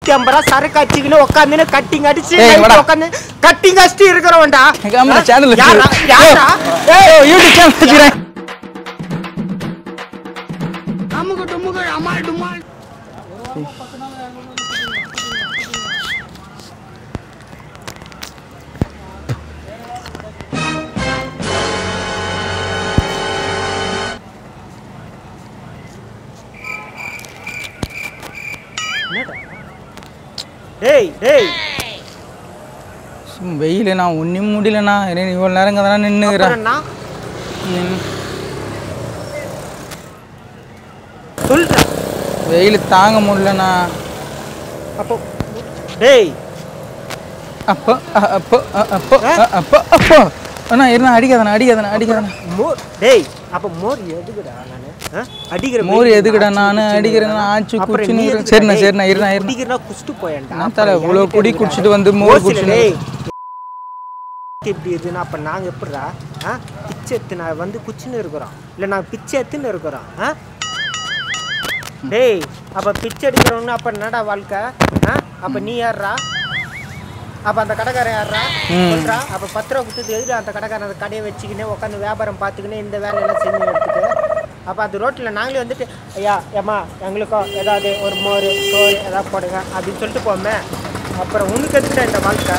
நூத்தி ஐம்பது ரூபா சரக்கு அடிச்சுக்கின்னு உட்காந்துன்னு கட்டிங் அடிச்சு ஏய், வாடா. உட்காந்து கட்டிங் அடிச்சுட்டு இருக்கிறவன்டா கேமரா சேனல் யாரா யாரா ஏய் யூடியூப் சேனல் வச்சுக்கிறேன் டேய் டேய் வெயிலண்ணா ஒன்றும் முடியலண்ணா இவ்வளோ நேரம் தானே நின்றுக்கிறேன் அப்புறம் என்ன? சொல்றா வெயில் தாங்க முடியலண்ணா அப்போ டேய் அப்போ அ- அப்போ அ- அப்போ அ- அப்போ அப்போ அண்ணா இருந்தா அடிக்காதண்ணா அடிக்காதண்ணா அடிக்காதண்ணா மோர் டேய் அப்ப மோர் எதுக்குடா நானு ஆ? அடிக்கிற மோர் வெயில்ல எதுக்குடா ஆச்சு நானு குடிச்சுன்னு அடிக்கிறேன் இருக்கேன். ஆச்சு அப்புறம் குச்சின்னு நீ இருக்கேன். எதுக்குடா சரிண்ணா டேய்? சரிண்ணா இருண்ணா இருண்ணா குடிக்கிறனா குடிச்சிட்டு போயேன்டா நான் தலை அப்புறம் இவ்வளோ என்கிட்ட குடி எதுக்குடா? குடிச்சிட்டு வந்து மோர் ஓசில குடிச்சுன்னு டேய், எப்படி இருக்குன்னா அப்ப நாங்க எப்படிடா ஆ? பிச்சை எடுத்து நான் வந்து குச்சின்னு இருக்கிறோம் இல்ல நான் பிச்சை எடுத்துன்னு இருக்கிறோம் ஆ? டேய் அப்ப பிச்சை எடுக்கிறவனு அப்ப என்னடா வாழ்க்கை ஆ? அப்ப நீ யாருடா அப்ப அந்த கடைக்காரன் யாருடா ம். சொல்றா அப்ப பத்து ரூபா கொடுத்தது எதுக்கு அந்த கடைக்காரன் அந்த கடையை வச்சுக்கினே உட்காந்து வியாபாரம் பார்த்துக்கினே இந்த வேலையெல்லாம் செஞ்சு எடுத்துட்டு அப்ப அந்த ரோட்ல நாங்களே வந்துட்டு ஐயா ஏம்மா எங்களுக்கும் ஏதாவது ஒரு மோர் சோறு ஏதாவது போடுங்க அப்படின்னு சொல்லிட்டு போமே அப்புறம் உனக்கு எதுக்குடா இந்த வாழ்க்கை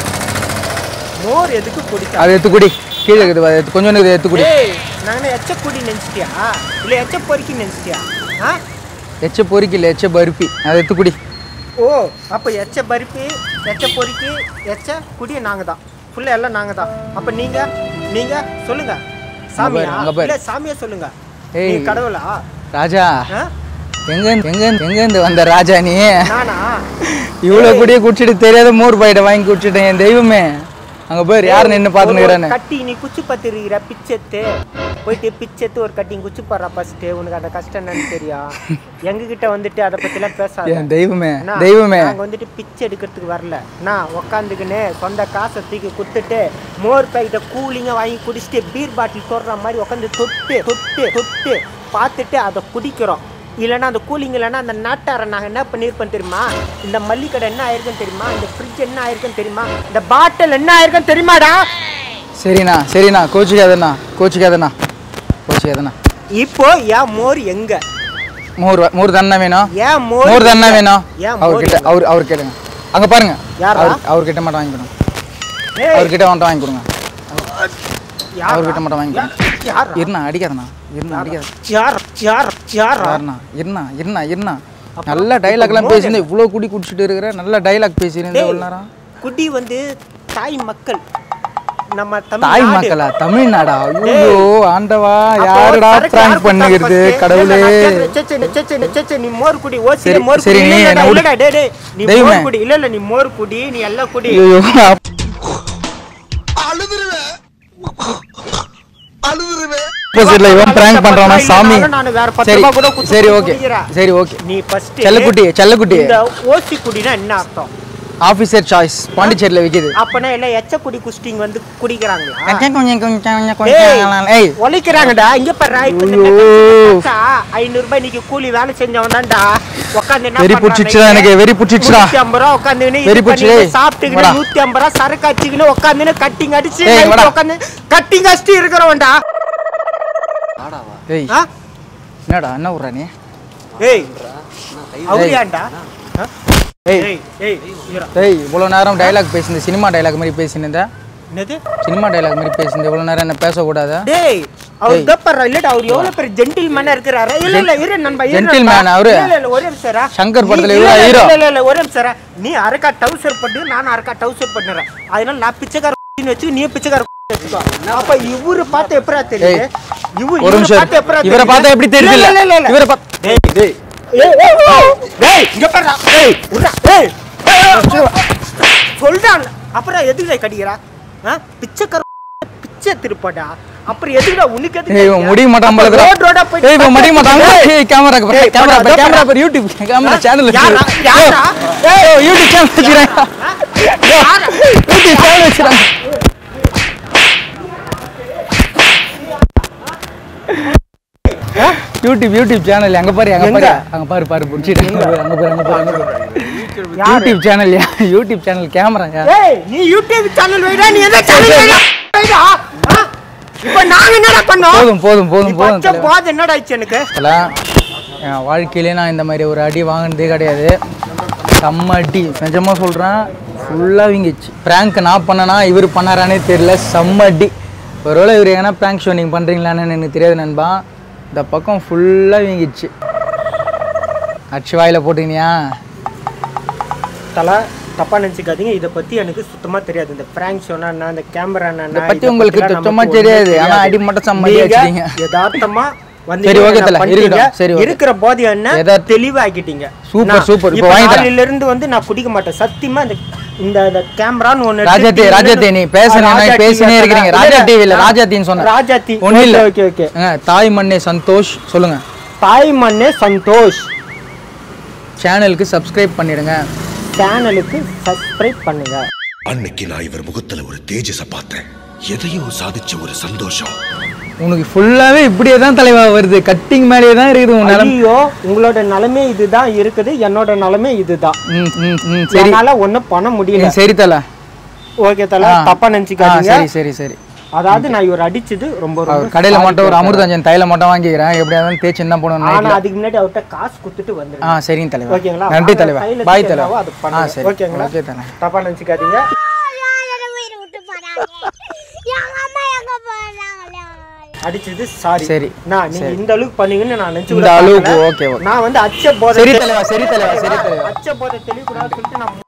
மோர் எதுக்கு குடிச்சா அது எடுத்து குடி கீழே இருக்குது பாரு, எடுத்து கொஞ்சம் இருக்குது எடுத்து குடி ஏய் நாங்கள் எச்ச குடி நினச்சிட்டியா இல்லை எச்ச பொறுக்கி நினச்சிட்டியா ஆ எச்ச பொறிக்கல எச்ச பருப்பி அதை எடுத்து குடி ஓ அப்போ எச்ச பருப்பி எச்ச பொறுக்கி எச்ச குடி நாங்கள் தான் ஃபுல்லாக எல்லாம் நாங்கள் தான் அப்போ நீங்கள் நீங்கள் சொல்லுங்க சாமியா அங்க பாரு. இல்லை சாமியா சொல்லுங்க ஏய். நீ கடவுளா ராஜா ஆ? எங்க எங்க எங்கேருந்து வந்த ராஜா நீ நானா இவ்வளோ குடியே குடிச்சிட்டு தெரியாத மோர் பாயிட்ட வாங்கி குடிச்சிட்டேன் என் தெய்வமே அங்க பேர் யார் நின்று ஒரு பார்த்துன்னு கட்டி நீ குச்சி பத்திருக்கிற பிச்செத்து போயிட்டு பிச்செத்து ஒரு கட்டி குச்சி போடுற ஃபர்ஸ்ட் உனக்கு அந்த கஷ்டம் என்னன்னு தெரியும் எங்ககிட்ட வந்துட்டு அதை பத்திலாம் பேசாத என் தெய்வமே அண்ணா, தெய்வமே நாங்க வந்துட்டு பிச்சை எடுக்கிறதுக்கு வரல நான் உக்காந்துக்கின்னு சொந்த காசை தூக்கி கொடுத்துட்டு மோர் பாக்கெட்டை கூலிங்க வாங்கி குடிச்சிட்டு பீர் பாட்டில் தொடுற மாதிரி உட்காந்து தொட்டு தொட்டு தொட்டு பார்த்துட்டு அதை குடிக்கிறோம் இல்லைன்னா அந்த கூலிங் இல்லைன்னா அந்த நாட்டாரை நாங்கள் என்ன பண்ணியிருப்போம் தெரியுமா இந்த மல்லிக்கடை என்ன ஆயிருக்குன்னு தெரியுமா இந்த ஃப்ரிட்ஜ் என்ன ஆயிருக்குன்னு தெரியுமா இந்த பாட்டில் என்ன ஆயிருக்குன்னு தெரியுமாடா சரிண்ணா சரிண்ணா கோச்சிக்காதண்ணா கோச்சிக்காதண்ணா கோச்சிக்காதண்ணா இப்போ என் மோர் எங்க மோர் வ- மோர் தானே வேணும் ஏன் மோர் மோர் தானே எங்க? வேணும் ஏன் மோர் அவர்கிட்ட எங்க? அவர் அவர் கேளுங்க அங்க பாருங்க யாரா? அவர் அவர்கிட்ட மட்டும் வாங்கி கொடுங்க ஏய், அவர்கிட்ட மட்டும் வாங்கி கொடுங்க யாரா? அவர்கிட்ட மட்டும் வாங்கி கொடுங்க யாரா? இருண்ணா அடிக்காதண்ணா இருண்ணா அடிக்காத யார் யார் யாரா யாருண்ணா இருண்ணா இருண்ணா இருண்ணா நல்ல டைலாக்லாம் பேசியிருந்தேன் இவ்வளோ குடி குடிச்சிட்டு இருக்கிற நல்ல டைலாக் பேசியிருந்தேன் இவ்வளோ நேரம் குடி வந்து தாய் மக்கள் நம்ம தமிழ் தாய் நாடு. மக்களா தமிழ்நாடா ஐயோ ஆண்டவா அப்போ யாருடா சரக்கு பிராங்க் யார் பண்ணுகிறது கொடுத்தா first? கடவுளே இல்ல, நான் கேக்குறேன். சே, சே, சே, சே, சே, சே, நீ மோர் குடி ஓசில சரி, மோர் சரி, குடி நீ இல்லடா, என்னை விடு. இல்லடா, டேய், டேய், நீ தெய்வமே. மோர் குடி இல்ல இல்ல நீ மோர் குடி நீ எல்லாம் குடி ஐயோ ஆப்போசிட்ல இவன் பிராங்க் பண்றானா சாமி நான் வேற பத்து சரி ரூபாய் கூட குடுத்து சரி ஓகே குடிக்கிறேன். சரி ஓகே நீ ஃபர்ஸ்ட் செல்லக்குட்டி செல்லக்குட்டி இந்த ஓசி குடினா என்ன அர்த்தம் ஆஃபீஸர் சாய்ஸ் பாண்டிச்சேரியில் விற்கிது அப்பனா எல்லாம் எச்ச குடி குஸ்டிங் வந்து குடிக்கிறாங்களா கொஞ்சம் கொஞ்சம் கொஞ்சம் டேய், கொஞ்சம் ஏய் ஒழிக்கிறாங்கடா இங்க பாரு இப்ப இந்த ஐயோ. காசா, ஐநூறு ரூபாய் இன்னைக்கு கூலி வேலை செஞ்சவன் தான்டா உட்காந்து என்ன வெறி பண்றான் புடிச்சிச்சுடா இன்னைக்கு? எனக்கு வெறி புடிச்சிச்சுடா நூத்தி ஐம்பது ரூபா உட்காந்துக்கின்னு வெறி இது புடிச்சு, பண்ணிக்கின்னு டேய். சாப்பிட்டுக்கின்னு வாடா. நூத்தி ஐம்பது ரூபா சரக்கு அடிச்சுக்கின்னு உட்காந்துன்னு கட்டிங் அடிச்சு டேய், நைட்டு வாடா. உட்காந்து கட்டிங் அடிச்சுட்டு இருக்கிறவன்டா ஏய் ஆ? என்னடா என்ன விட்றா நீ ஏய் அவரியாண்டா ஆ? ஏய் ஏய் ஏய் இருடா. ஏய் இவ்வளோ நேரம் டைலாக் பேசினது சினிமா டைலாக் மாதிரி பேசினத என்னது சினிமா டைலாக் மாதிரி பேசினது இவ்வளோ நேரம் என்ன பேசக்கூடாதா டேய் அவர் ஏய். தப்பறா இல்லடா அவர் எவ்வளவு பெரிய ஜென்டில்மேனா இருக்கிறாரு இல்ல இல்ல இரு நண்பா இரு Gentleman நண்பா. அவரு? இல்ல இல்ல ஒரே நிமிஷம் இரு. சங்கர் நீ- படத்துல இல்ல, இவரா இல்ல, hero? இல்ல இல்ல ஒரே நிமிஷம் இரு. நீ அரக்கா டவுசர் பண்ணு நான் அரக்கா டவுசர் பண்ணுறேன் அதனால நான் பிச்சைக்கார வச்சு நீ பிச்சைக்கார வச்சுக்கோ அப்ப இவரு பார்த்து எப்பரா தெரியுது ஏய், இவரு ஒரு இவரை நிமிஷம் பார்த்து எப்பரா இவரை பார்த்தா எப்படி தெரியுது இல்ல இல்ல இல்ல இவரை பார்த்து டேய் டேய் ஏய் ஏய், ஏய், டேய் இங்க பாருடா டேய் உடா டேய் சொல்றான் அப்புறம் எதுக்கு கடிக்கிறா ஆ பிச்சைக்கார பிச்சை திருப்படா அப்புறம் எதுக்குடா உனக்கு எதுக்கு ஏய் இவன் முடிய மாட்டான் போல இருக்குடா. ரோட் ரோடா போய் ஏய் இவன் முடிய மாட்டான் ஏய் கேமரா ஏய், கேமரா போடா, கேமரா போடா. பேர் யூடியூப் கேமரா சேனல் யாரா? யாரா? ஏய் யூடியூப் சேனல் வச்சுக்கிறேன் யாரா? யூடியூப் சேனல் வச்சுக்கிறேன் யூடியூப் யூடியூப் சேனல் அங்க பாரு அங்க பாரு எங்க? அங்க பாரு பாரு புடிச்சிட்டு அங்க பாரு அங்க பாரு அங்க பாரு அங்க பாரு யாரு? YouTube channel YouTube channel camera ஏய் நீ யூடியூப் சேனல் வைடா நீ எந்த சேனல் வைடா வைடா ஆ? இப்போ நாங்க என்னடா பண்ணோம் போதும் போதும் போதும் இப்போ போதும் அச்ச போது என்னடா ஆச்சு எனக்கு தலைவா. என் வாழ்க்கையிலே நான் இந்த மாதிரி ஒரு அடி வாங்கினதே கிடையாது செம்ம அடி நிஜமாக சொல்கிறேன் ஃபுல்லாக வீங்கிச்சு ப்ராங்க் நான் பண்ணனா இவர் பண்ணாரானே தெரியல செம்ம அடி ஒருவேளை இவர் எங்கன்னா ப்ராங்க் ஷோ நீங்கள் பண்ணுறீங்களான்னு எனக்கு தெரியாது நண்பா இந்த பக்கம் ஃபுல்லாக வீங்கிச்சு அடிச்சு வாயில் போட்டுக்கினியா தலை தப்பா நினைச்சுக்காதீங்க இதை பத்தி எனக்கு சுத்தமா தெரியாது இந்த பிராங்க் ஷோனா என்ன இந்த கேமரா இதை பத்தி உங்களுக்கு சுத்தமா தெரியாது. ஆனா அடி மட்டும் செம்ம அடி அடிச்சிட்டீங்க. யதார்த்தமா வந்து சரி, okay என்ன தல, பண்ணிட்டீங்க? இருக்கட்டும். சரி, okay. இருக்கிற போது என்ன யதார்த்த- தெளிவாக்கிட்டீங்க சூப்பர், நான் சூப்பர். இப்ப இப்ப வாங்கி தரேன். நாளையில இருந்து வந்து நான் குடிக்க மாட்டேன் சத்தியமா இந்த இந்த இந்த கேமரான்னு ஒண்ணு எடுத்து ராஜாத்தி TV ல ராஜாத்தி நீ பேசுன ராஜா TV பேசினே ல இருக்கிறீங்க இல்ல, ராஜா இல்ல. டிவியில் ஆ, ராஜாத்தின்னு சொன்னேன் ராஜாத்தி ஒன்றும் இல்லை ஓகே ஓகே தாய் மண்ணே சந்தோஷ் சொல்லுங்க தாய் மண்ணே சந்தோஷ் சேனலுக்கு சப்ஸ்கிரைப் பண்ணிடுங்க சேனலுக்கு சப்ஸ்கிரைப் பண்ணுங்க அன்னைக்கு நான் இவர் முகத்துல ஒரு தேஜஸ பார்த்தேன் எதையும் சாதிச்ச ஒரு சந்தோஷம் உனக்கு ஃபுல்லாவே இப்படியே தான் தலைவா வருது கட்டிங் மேலேயே தான் இருக்குது உன் நிலம் ஐயோ உங்களோட நிலைமை இதுதான் இருக்குது என்னோட நிலைமை இதுதான் ம் ம் ம் சரி என்னால ஒண்ணும் பண்ண முடியல ம், சரி தல ஓகே தல ஆ. தப்பா ஆ நினைச்சுக்காதீங்க சரி சரி சரி அதாவது நான் இவர் அடிச்சது ரொம்ப ரொம்ப அவர் கடையில் sorry மட்டும் ஒரு கேட்கறேன். அமிர்தாஞ்சன் தைல மட்டும் வாங்கிக்கிறேன் எப்படியா இருந்தாலும் தேய்ச்சி தான் போடணும் ஆனா நைட்டில் அதுக்கு முன்னாடி அவர்கிட்ட காசு கொடுத்துட்டு ஆ வந்துருங்க சரிங்க தலைவா ஓகேங்களா நன்றி அந்த தலைவா கையில பாய் என்னவோ தலைவா அது ஆ பண்ணுங்க. சரி ஓகேங்களா ஓகே தலைவா தப்பா நினைச்சுக்காதீங்க உயிரை விட்டு போறாங்க எங்க அம்மா எங்க போறாங்களே அடிச்சது சாரி சரி, நான் நீங்க இந்த அளவுக்கு பண்ணீங்கன்னு நான் நினைச்சு இந்த கூட அளவுக்கு பார்க்கல. ஓகே ஓகே நான் வந்து அச்ச போதை சரி தலைவா சரி தலைவா சரி தலைவா அச்ச போதை தெளிவுக்கூடாதுன்னு சொல்லிட்டு நான்